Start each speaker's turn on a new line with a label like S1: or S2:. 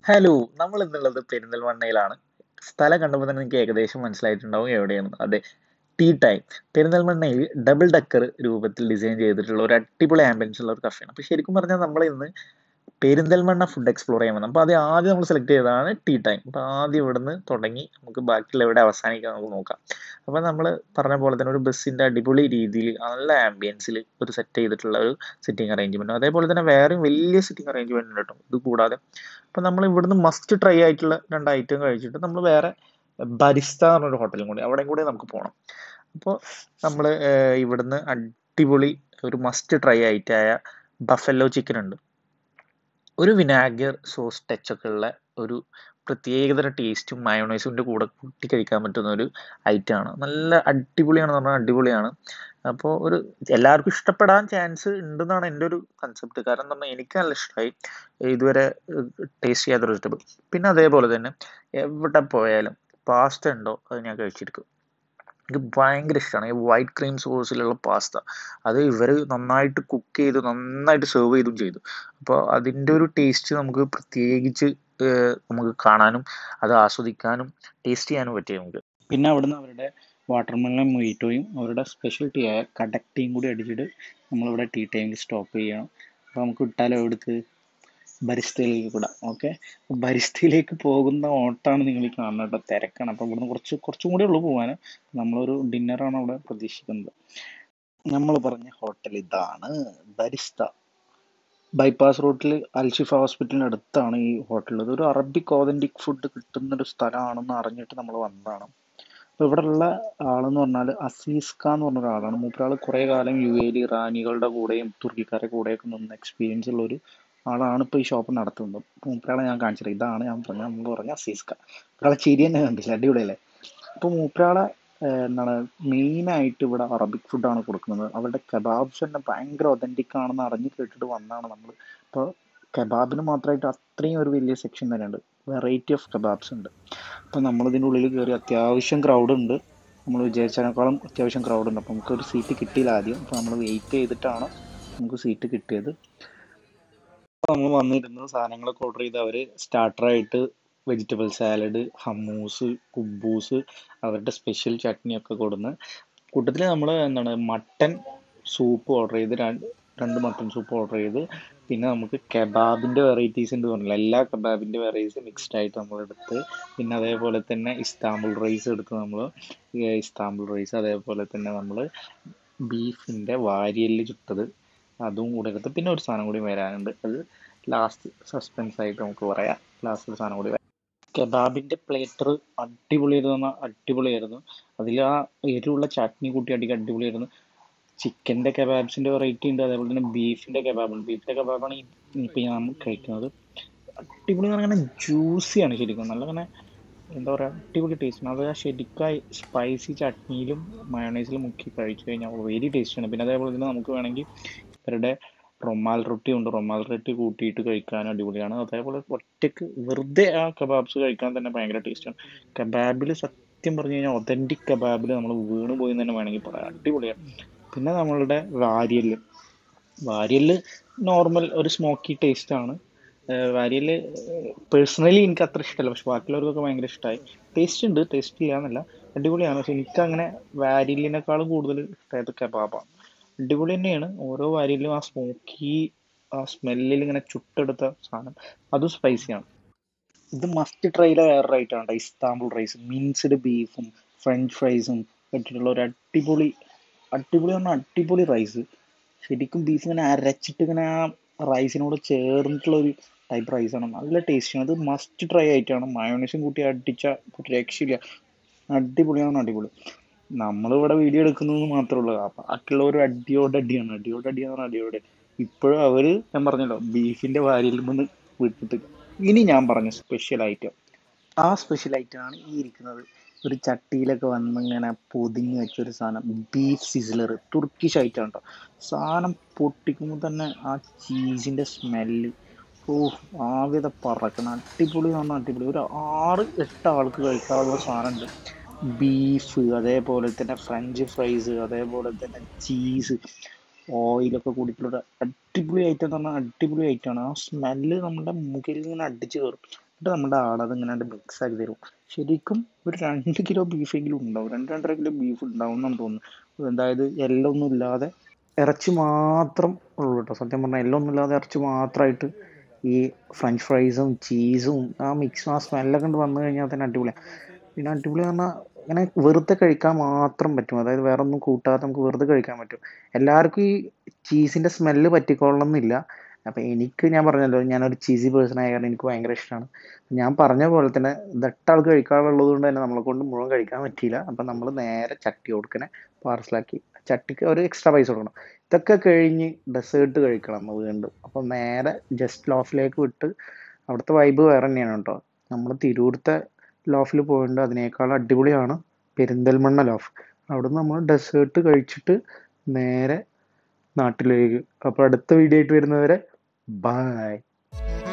S1: hello നമ്മൾ ഇന്നുള്ളത് പെരിന്തൽമണ്ണയിലാണ് സ്ഥലം കണ്ടപ്പോൾ തന്നെ നിങ്ങൾക്ക് ഏകദേശം മനസ്സിലായിട്ടുണ്ടാവും എവിടെയാണ് അതെ ടീ ടൈം പെരിന്തൽമണ്ണയിൽ ഡബിൾ ഡക്കർ രൂപത്തിൽ ഡിസൈൻ ചെയ്തിട്ടുള്ള ഒരു അടിപൊളി ആംബിയൻസ് ഉള്ള ഒരു കഫേയാണ് അപ്പോൾ ശരിക്കും പറഞ്ഞാൽ നമ്മൾ ഇന്ന് പെരിന്തൽമണ്ണ ഫുഡ് എക്സ്പ്ലോർ ചെയ്യാൻ വന്നത് അപ്പോൾ അത് ആദ്യം നമ്മൾ സെലക്ട് ചെയ്തതാണ് ടീ ടൈം അപ്പോൾ ആദ്യം ഇവിടുന്ന് തുടങ്ങി നമുക്ക് ബാക്കിയുള്ള എവിടെ അവസാനിക്കാൻ നമുക്ക് നോക്കാം അപ്പോൾ നമ്മൾ പറഞ്ഞ പോലെ തന്നെ ഒരു ബസ്സിൻ്റെ അടിപൊളി രീതിയിൽ നല്ല ആംബിയൻസിൽ ഒരു സെറ്റ് ചെയ്തിട്ടുള്ള ഒരു സിറ്റിംഗ് അറേഞ്ച്മെൻറ്റ് അതേപോലെ തന്നെ വേറെയും വലിയ സിറ്റിംഗ് അറേഞ്ച്മെൻറ്റ് ഉണ്ട് കേട്ടോ ഇത് കൂടാതെ അപ്പോൾ നമ്മൾ ഇവിടുന്ന് മസ്റ്റ് ട്രൈ ആയിട്ടുള്ള രണ്ട് ഐറ്റം കഴിച്ചിട്ട് നമ്മൾ വേറെ ബരിസ്ത എന്ന് പറഞ്ഞൊരു ഹോട്ടലും കൂടി അവിടെയും കൂടി നമുക്ക് പോകണം അപ്പോൾ നമ്മൾ ഇവിടുന്ന് അടിപൊളി ഒരു മസ്റ്റ് ട്രൈ ആയിട്ടായ ബഫല്ലോ ചിക്കൻ ഉണ്ട് ഒരു വിനാഗർ സോസ് ടച്ച് ഒക്കെ ഉള്ള ഒരു പ്രത്യേകതര ടേസ്റ്റും മയോണൈസിൻ്റെ കൂടെ കൂട്ടി കഴിക്കാൻ പറ്റുന്ന ഒരു ഐറ്റമാണ് നല്ല അടിപൊളിയാണെന്ന് പറഞ്ഞാൽ അടിപൊളിയാണ് അപ്പോൾ ഒരു എല്ലാവർക്കും ഇഷ്ടപ്പെടാൻ ചാൻസ് ഉണ്ടെന്നാണ് എൻ്റെ ഒരു കൺസെപ്റ്റ് കാരണം എന്ന് പറഞ്ഞാൽ എനിക്ക് നല്ല ഇഷ്ടമായി ഇതുവരെ ടേസ്റ്റ് ചെയ്യാത്തൊരു വെജിറ്റബിൾ പിന്നെ അതേപോലെ തന്നെ എവിടെ പോയാലും പാസ്ത ഉണ്ടോ അത് ഞാൻ കഴിച്ചിരിക്കും എനിക്ക് ഭയങ്കര ഇഷ്ടമാണ് ഈ വൈറ്റ് ക്രീം സോസിലുള്ള പാസ്ത അത് ഇവർ നന്നായിട്ട് കുക്ക് ചെയ്ത് നന്നായിട്ട് സെർവ് ചെയ്തും ചെയ്തു അപ്പോൾ അതിൻ്റെ ഒരു ടേസ്റ്റ് നമുക്ക് പ്രത്യേകിച്ച് നമുക്ക് കാണാനും അത് ആസ്വദിക്കാനും ടേസ്റ്റ് ചെയ്യാനും പറ്റി നമുക്ക്
S2: പിന്നെ അവിടുന്ന് അവരുടെ വാട്ടർമെലൺ മൊയ്റ്റോയും അവരുടെ സ്പെഷ്യൽ ടീ ആയ കടക് ടീയും കൂടി അടിച്ചിട്ട് നമ്മളിവിടെ ടീ ടൈമിൽ സ്റ്റോപ്പ് ചെയ്യണം അപ്പോൾ നമുക്ക് ഇട്ടാലോ എവിടേക്ക് ബരിസ്തയിലേക്ക് കൂടാ ഓക്കെ ബരിസ്തയിലേക്ക് പോകുന്ന ഓട്ടാണ് നിങ്ങൾ ഈ കാണുന്നത് കേട്ടോ തിരക്കാണ് അപ്പോൾ ഇവിടുന്ന് കുറച്ച് കുറച്ചും കൂടി ഉള്ളു പോകാൻ നമ്മളൊരു ഡിന്നറാണ് അവിടെ പ്രതീക്ഷിക്കുന്നത് നമ്മൾ പറഞ്ഞ ഹോട്ടൽ ഇതാണ് ബരിസ്ത ബൈപ്പാസ് റോഡിൽ അൽഷിഫ ഹോസ്പിറ്റലിന് അടുത്താണ് ഈ ഹോട്ടൽ ഒരു അറബിക് ഓതൻറ്റിക് ഫുഡ് കിട്ടുന്ന ഒരു സ്ഥലമാണെന്ന് അറിഞ്ഞിട്ട് നമ്മൾ വന്നതാണ് അപ്പോൾ ഇവിടെ ഉള്ള ആളെന്ന് പറഞ്ഞാൽ അസീസ്ക എന്ന് പറഞ്ഞ ഒരാളാണ് മൂപ്പരാൾ കുറേ കാലം യു എയിൽ ഇറാനികളുടെ കൂടെയും തുർക്കിക്കാരുടെ കൂടെയൊക്കെ നിന്ന് എക്സ്പീരിയൻസ് ഉള്ള ഒരു ആളാണ് ഇപ്പോൾ ഈ ഷോപ്പ് നടത്തുന്നത് അപ്പോൾ മൂപ്പരാളെ ഞാൻ കാണിച്ചത് ഇതാണ് ഞാൻ പറഞ്ഞ നമ്മൾ പറഞ്ഞ അസീസ്ക മൂപ്പരാളെ ചിരി തന്നെ കണ്ടില്ല അടിപൊളിയല്ലേ അപ്പോൾ മൂപ്പരാളെ എന്താണ് മെയിനായിട്ട് ഇവിടെ അറബിക് ഫുഡാണ് കൊടുക്കുന്നത് അവരുടെ കബാബ്സ് തന്നെ ഭയങ്കര ഒതൻറ്റിക് ആണെന്ന് അറിഞ്ഞ് കേട്ടിട്ട് വന്നതാണ് നമ്മൾ ഇപ്പോൾ കബാബിന് മാത്രമായിട്ട് അത്രയും ഒരു വലിയ സെക്ഷൻ തന്നെയുണ്ട് വെറൈറ്റി ഓഫ് കബാബ്സ് ഉണ്ട് അപ്പോൾ നമ്മളിതിൻ്റെ ഉള്ളിൽ കയറി അത്യാവശ്യം ക്രൗഡ് ഉണ്ട് നമ്മൾ വിചാരിച്ചതിനേക്കാളും അത്യാവശ്യം ക്രൗഡ് ഉണ്ട് അപ്പോൾ നമുക്കൊരു സീറ്റ് കിട്ടിയില്ല ആദ്യം അപ്പോൾ നമ്മൾ വെയിറ്റ് ചെയ്തിട്ടാണ് നമുക്ക് സീറ്റ് കിട്ടിയത് നമ്മൾ വന്നിരുന്ന സാധനങ്ങളൊക്കെ ഓർഡർ ചെയ്ത് അവർ സ്റ്റാർട്ടറായിട്ട് വെജിറ്റബിൾ സാലഡ് ഹമ്മൂസ് കുബൂസ് അവരുടെ സ്പെഷ്യൽ ചട്നിയൊക്കെ കൊടുന്ന് കൂട്ടത്തിൽ നമ്മൾ എന്താണ് മട്ടൻ സൂപ്പ് ഓർഡർ ചെയ്ത് രണ്ട് രണ്ട് മട്ടൻ സൂപ്പ് ഓർഡർ ചെയ്ത് പിന്നെ നമുക്ക് കബാബിൻ്റെ വെറൈറ്റീസ് ഉണ്ട് പറഞ്ഞില്ല എല്ലാ കബാബിൻ്റെ വെറൈറ്റീസ് മിക്സ്ഡ് ആയിട്ട് നമ്മൾ എടുത്ത് പിന്നെ അതേപോലെ തന്നെ ഇസ്താംബുൾ റൈസ് എടുത്ത് നമ്മൾ ഇസ്താംബുൾ റൈസ് അതേപോലെ തന്നെ നമ്മൾ ബീഫിൻ്റെ വാരിയല് ചുട്ടത് അതും കൂടെ എടുത്ത് പിന്നെ ഒരു സാധനം കൂടി വരാനുണ്ട് അത് ലാസ്റ്റ് സസ്പെൻസ് ആയിട്ട് നമുക്ക് പറയാം ലാസ്റ്റ് ഒരു സാധനം കൂടി കബാബിൻ്റെ പ്ലേറ്റർ അടിപൊളിയായിരുന്നു പറഞ്ഞാൽ അടിപൊളിയായിരുന്നു അതിൽ ആ എരിവുള്ള ചട്നി കൂട്ടി അടിക്ക് അടിപൊളിയായിരുന്നു ചിക്കൻ്റെ കബാബ്സിൻ്റെ വെറൈറ്റി ഉണ്ട് അതേപോലെ തന്നെ ബീഫിൻ്റെ കബാബുണ്ട് ബീഫിൻ്റെ കബാബാണ് ഇപ്പം ഞാൻ കഴിക്കുന്നത് അടിപൊളി എന്ന് പറഞ്ഞാൽ ജ്യൂസിയാണ് ശരിക്കും നല്ല അങ്ങനെ എന്താ പറയുക അടിപൊളി ടേസ്റ്റാണ് അത് ശരിക്കായി സ്പൈസി ചട്നിയിലും മയോണൈസിലും മുക്കി കഴിച്ചു കഴിഞ്ഞാൽ വെരി ടേസ്റ്റാണ് പിന്നെ അതേപോലെ തന്നെ നമുക്ക് വേണമെങ്കിൽ ഇവരുടെ റൊമാൽ റൊട്ടി ഉണ്ട് റൊമാൽ റൊട്ടി കൂട്ടിയിട്ട് കഴിക്കാൻ അടിപൊളിയാണ് അതേപോലെ ഒറ്റയ്ക്ക് വെറുതെ ആ കബാബ്സ് കഴിക്കാൻ തന്നെ ഭയങ്കര ടേസ്റ്റാണ് കബാബിൽ സത്യം പറഞ്ഞു കഴിഞ്ഞാൽ ഒതൻറ്റിക് കബാബിൽ നമ്മൾ വീണ് പോയി തന്നെ വേണമെങ്കിൽ പറയാം അടിപൊളിയാണ് പിന്നെ നമ്മളുടെ വാരിയല് വാരിയല് നോർമൽ ഒരു സ്മോക്കി ടേസ്റ്റാണ് വാരിയല് പേഴ്സണലി എനിക്ക് അത്ര ഇഷ്ടമല്ല പക്ഷെ ബാക്കിയുള്ളവർക്കൊക്കെ ഭയങ്കര ഇഷ്ടമായി ടേസ്റ്റ് ഉണ്ട് ടേസ്റ്റ് ചെയ്യാന്നല്ല അടിപൊളിയാണ് പക്ഷെ എനിക്ക് അങ്ങനെ വാരിയലിനേക്കാളും കൂടുതൽ ഇഷ്ടമായത് കബാബാണ് അടിപൊളി തന്നെയാണ് ഓരോ വാരിയിലും ആ സ്മോക്കി ആ സ്മെല്ലിൽ ഇങ്ങനെ ചുട്ടെടുത്ത സാധനം അതും സ്പൈസിയാണ് ഇത് മസ്റ്റ് ട്രൈയിലെ വേറെ ഐറ്റമാണ് ഇസ്താംബുൾ റൈസ് മിൻസ്ഡ് ബീഫും ഫ്രഞ്ച് ഫ്രൈസും ഇട്ടിട്ടുള്ള ഒരു അടിപൊളി അടിപൊളി പറഞ്ഞാൽ അടിപൊളി റൈസ് ശരിക്കും ബീഫ് ഇങ്ങനെ അരച്ചിട്ട് ഇങ്ങനെ ആ റൈസിനോട് ചേർന്നിട്ടുള്ള ഒരു ടൈപ്പ് റൈസാണ് നല്ല ടേസ്റ്റിയാണ് അത് മസ്റ്റ് ട്രൈ ആയിട്ടാണ് മയോണൈസും കൂട്ടി അടിച്ച രക്ഷയില്ല അടിപൊളിയാണ് അടിപൊളി നമ്മളിവിടെ വീഡിയോ എടുക്കുന്നത് മാത്രമേ ഉള്ളൂ ബാക്കിയുള്ളവർ അടിയോട് അടിയാണ് അടിയോട് അടിയെന്ന് പറഞ്ഞാൽ അടിയോടെ ഇപ്പോഴും അവർ ഞാൻ പറഞ്ഞല്ലോ ബീഫിൻ്റെ വാരിയിൽ നിന്ന് വിട്ടിട്ട് ഇനി ഞാൻ പറഞ്ഞ സ്പെഷ്യൽ ഐറ്റം ആ സ്പെഷ്യൽ ഐറ്റമാണ് ഈ ഇരിക്കുന്നത് ഒരു ചട്ടിയിലൊക്കെ വന്ന് ഇങ്ങനെ പൊതിഞ്ഞ് വെച്ചൊരു സാധനം ബീഫ് സിസിലർ തുർക്കിഷ് ഐറ്റം കേട്ടോ സാധനം പൊട്ടിക്കുമ്പോൾ തന്നെ ആ ചീസിൻ്റെ സ്മെല്ല് ഓ ആവിത പറക്കണം അടിപൊളി എന്ന് പറഞ്ഞാൽ അടിപൊളി ഒരു ആറ് എട്ട് ആൾക്ക് കഴിക്കാനുള്ള സാധനമുണ്ട് ബീഫ് അതേപോലെ തന്നെ ഫ്രഞ്ച് ഫ്രൈസ് അതേപോലെ തന്നെ ചീസ് ഓയിലൊക്കെ കൂടിയിട്ടുള്ള അടിപൊളി ഐറ്റം എന്ന് പറഞ്ഞാൽ അടിപൊളി ഐറ്റമാണ് ആ സ്മെല്ല് നമ്മുടെ മുഖിൽ ഇങ്ങനെ അടിച്ച് കയറും എന്നിട്ട് നമ്മുടെ ആളത് ഇങ്ങനെ മിക്സ് ആക്കി തരും ശരിക്കും ഒരു രണ്ട് കിലോ ബീഫെങ്കിലും ഉണ്ടാവും രണ്ട് രണ്ടര കിലോ ബീഫ് ഉണ്ടാവും എന്നാണ് തോന്നുന്നു അതായത് എല്ലാം ഒന്നും ഇല്ലാതെ ഇറച്ചി മാത്രം ഉള്ളൂ കേട്ടോ സത്യം പറഞ്ഞാൽ എല്ലാം ഒന്നും ഇല്ലാതെ ഇറച്ചി മാത്രമായിട്ട് ഈ ഫ്രഞ്ച് ഫ്രൈസും ചീസും ആ മിക്സ് ആ സ്മെല്ലൊക്കെ കൊണ്ട് വന്നു കഴിഞ്ഞാൽ തന്നെ അടിപൊളിയാണ് പിന്നെ അടിപൊളി പറഞ്ഞാൽ ഇങ്ങനെ വെറുതെ കഴിക്കാൻ മാത്രം പറ്റും അതായത് വേറെ ഒന്നും കൂട്ടാതെ നമുക്ക് വെറുതെ കഴിക്കാൻ പറ്റും എല്ലാവർക്കും ഈ ചീസിൻ്റെ സ്മെല്ല് പറ്റിക്കൊള്ളണം എന്നില്ല അപ്പം എനിക്ക് ഞാൻ പറഞ്ഞല്ലോ ഞാനൊരു ചീസി പേഴ്സൺ ആയ കാരണം എനിക്ക് ഭയങ്കര ഇഷ്ടമാണ് ഞാൻ പറഞ്ഞ പോലെ തന്നെ ദട്ടാൾക്ക് കഴിക്കാനുള്ളത് കൊണ്ട് തന്നെ നമ്മളെ കൊണ്ട് മുഴുവൻ കഴിക്കാൻ പറ്റിയില്ല അപ്പം നമ്മൾ നേരെ ചട്ടി കൊടുക്കണേ പാർസലാക്കി ചട്ടിക്ക് ഒരു എക്സ്ട്രാ പൈസ കൊടുക്കണം ഇതൊക്കെ കഴിഞ്ഞ് ഡെസേർട്ട് കഴിക്കണം നമ്മൾ വീണ്ടും അപ്പം നേരെ ജസ്റ്റ് ലോഫിലേക്ക് വിട്ട് അവിടുത്തെ വൈബ് വേറെ തന്നെയാണ് കേട്ടോ നമ്മൾ തിരൂരത്തെ ലോഫിൽ പോയിട്ടുണ്ട് അതിനേക്കാൾ അടിപൊളിയാണ് പെരിന്തൽമണ്ണ ലോഫ് അവിടുന്ന് നമ്മൾ ഡെസേർട്ട് കഴിച്ചിട്ട് നേരെ നാട്ടിലേക്ക് അപ്പോൾ അടുത്ത വീഡിയോ ആയിട്ട് വരുന്നവരെ ബായ്